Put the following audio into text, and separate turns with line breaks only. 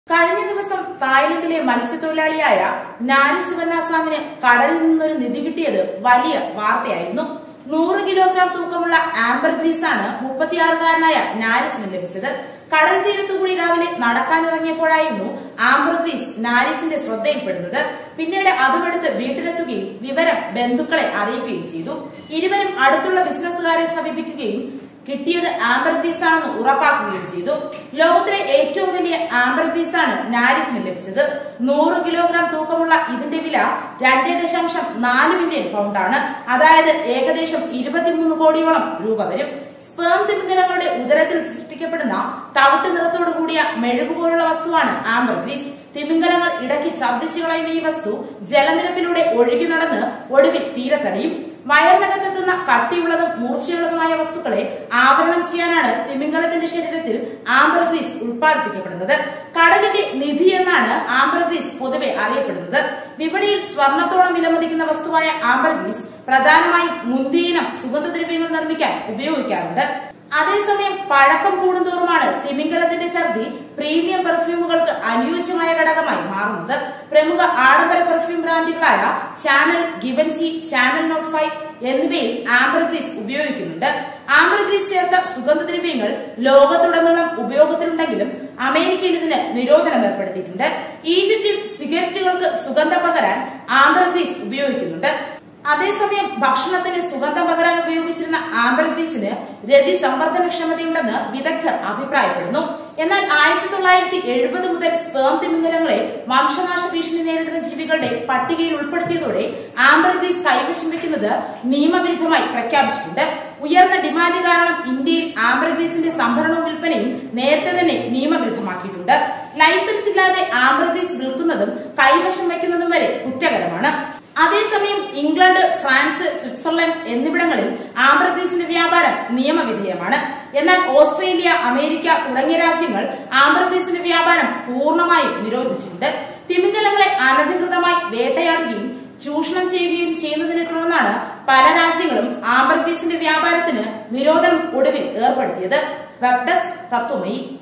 കഴിഞ്ഞ ദിവസം തായ്ലൻഡിലെ മത്സ്യത്തൊഴിലാളിയായ നാരി സുവർണാസാമിന് കടലിൽ നിന്നൊരു നിധി കിട്ടിയത് വലിയ വാർത്തയായിരുന്നു നൂറ് കിലോഗ്രാം തൂക്കമുള്ള ആംബർ ഗ്രീസ് ആണ് മുപ്പത്തിയാറുകാരനായ നാരിസിന് ലഭിച്ചത് കടൽ തീരത്തുകൂടി രാവിലെ നടക്കാനിറങ്ങിയപ്പോഴായിരുന്നു ആംബർ ഗ്രീസ് നാരിസിന്റെ ശ്രദ്ധയിൽപ്പെടുന്നത് പിന്നീട് അതുമെടുത്ത് വീട്ടിലെത്തുകയും വിവരം ബന്ധുക്കളെ അറിയിക്കുകയും ചെയ്തു ഇരുവരും അടുത്തുള്ള ബിസിനസ്സുകാരെ സമീപിക്കുകയും കിട്ടിയത് ആംബർഗ്രീസ് ആണെന്ന് ഉറപ്പാക്കുകയും ചെയ്തു ലോകത്തിലെ ഏറ്റവും വലിയ ആംബർഗ്രീസ് ആണ് നാരിസിന് ലഭിച്ചത് നൂറ് കിലോഗ്രാം തൂക്കമുള്ള ഇതിന്റെ വില രണ്ടേ ദശാംശം നാല് മില്യൺ പൗണ്ടാണ് അതായത് ഏകദേശം ഇരുപത്തിമൂന്ന് കോടിയോളം രൂപ വരും സ്പേം തിമിംഗലങ്ങളുടെ ഉദരത്തിൽ സൃഷ്ടിക്കപ്പെടുന്ന തവിട്ട് നിറത്തോടു കൂടിയ മെഴുകു പോലുള്ള വസ്തുവാണ് ആംബർഗ്രീസ് തിമിംഗലങ്ങൾ ഇടയ്ക്ക് ഛർദ്ദിച്ചു കളയുന്ന ഈ വസ്തു ജലനിരപ്പിലൂടെ ഒഴുകി നടന്ന് ഒടുവിൽ തീരത്തടിയും വയറിനകത്തെത്തുന്ന കട്ടിയുള്ളതും മൂർച്ചയുള്ളതുമായ വസ്തുക്കളെ ആവരണം ചെയ്യാനാണ് തിമിംഗലത്തിന്റെ ശരീരത്തിൽ ആംബർഗ്രീസ് ഉത്പാദിപ്പിക്കപ്പെടുന്നത് കടലിന്റെ നിധി എന്നാണ് ആംബർഗ്രീസ് പൊതുവെ അറിയപ്പെടുന്നത് വിപണിയിൽ സ്വർണത്തോളം വിലമതിക്കുന്ന വസ്തുവായ ആംബർഗ്രീസ് പ്രധാനമായും മുന്തിയിനം സുഗന്ധദ്രവ്യങ്ങൾ നിർമ്മിക്കാൻ ഉപയോഗിക്കാറുണ്ട് അതേസമയം പഴക്കം കൂടുന്തോറുമാണ് തിമിംഗലത്തിന്റെ ഛർദി പ്രീമിയം പെർഫ്യൂമുകൾക്ക് അനുയോജ്യമായ ഘടകമായി മാറുന്നത് പ്രമുഖ ആഡംബര പെർഫ്യൂം ബ്രാൻഡുകളായ ചാനൽ ഗിവൻസി ചാനൽ നോട്ട് ഫൈവ് എന്നിവയിൽ ആംബർഗ്രീസ് ഉപയോഗിക്കുന്നുണ്ട് ആംബർഗ്രീസ് ചേർത്ത സുഗന്ധദ്രവ്യങ്ങൾ ലോകത്തുടനീളം ഉപയോഗത്തിലുണ്ടെങ്കിലും അമേരിക്കയിൽ ഇതിന് നിരോധനം ഏർപ്പെടുത്തിയിട്ടുണ്ട് ഈജിപ്തിൽ സിഗരറ്റുകൾക്ക് സുഗന്ധം പകരാൻ ആംബർഗ്രീസ് ഉപയോഗിക്കുന്നുണ്ട് അതേസമയം ഭക്ഷണത്തിന് സുഗന്ധം പകരാൻ ഉപയോഗിച്ചിരുന്ന ആംബർഗ്രീസിന് രതി സംവർദ്ധനക്ഷമതയുണ്ടെന്ന് വിദഗ്ധർ അഭിപ്രായപ്പെടുന്നു എന്നാൽ ആയിരത്തി തൊള്ളായിരത്തി എഴുപത് മുതൽ സ്പേം തിമിംഗലങ്ങളെ വംശനാശ ഭീഷണി നേരിടുന്ന ജീവികളുടെ പട്ടികയിൽ ഉൾപ്പെടുത്തിയതോടെ ആംബർഗ്രീസ് കൈവശം വെക്കുന്നത് നിയമവിരുദ്ധമായി പ്രഖ്യാപിച്ചിട്ടുണ്ട് ഉയർന്ന ഡിമാൻഡ് കാരണം ഇന്ത്യയിൽ ആംബർഗ്രീസിന്റെ സംഭരണവും വിൽപ്പനയും നേരത്തെ തന്നെ നിയമവിരുദ്ധമാക്കിയിട്ടുണ്ട് ലൈസൻസ് ഇല്ലാതെ ആംബർഗ്രീസ് വിൽക്കുന്നതും കൈവശം വയ്ക്കുന്നതും വരെ കുറ്റകരമാണ് അതേസമയം ഇംഗ്ലണ്ട് ഫ്രാൻസ് സ്വിറ്റ്സർലൻഡ് എന്നിവിടങ്ങളിൽ ആംബർഗ്രീസിന്റെ വ്യാപാരം നിയമവിധേയമാണ് എന്നാൽ ഓസ്ട്രേലിയ അമേരിക്ക തുടങ്ങിയ രാജ്യങ്ങൾ ആംബർഗ്രീസിന്റെ വ്യാപാരം പൂർണ്ണമായും നിരോധിച്ചിട്ടുണ്ട് തിമിംഗലങ്ങളെ അനധികൃതമായി വേട്ടയാടുകയും ചൂഷണം ചെയ്യുകയും ചെയ്യുന്നതിനെ തുടർന്നാണ് പല രാജ്യങ്ങളും ആംബർഗ്രീസിന്റെ വ്യാപാരത്തിന് നിരോധനം ഒടുവിൽ ഏർപ്പെടുത്തിയത് വെബ് ഡെസ്ക് തത്വമയി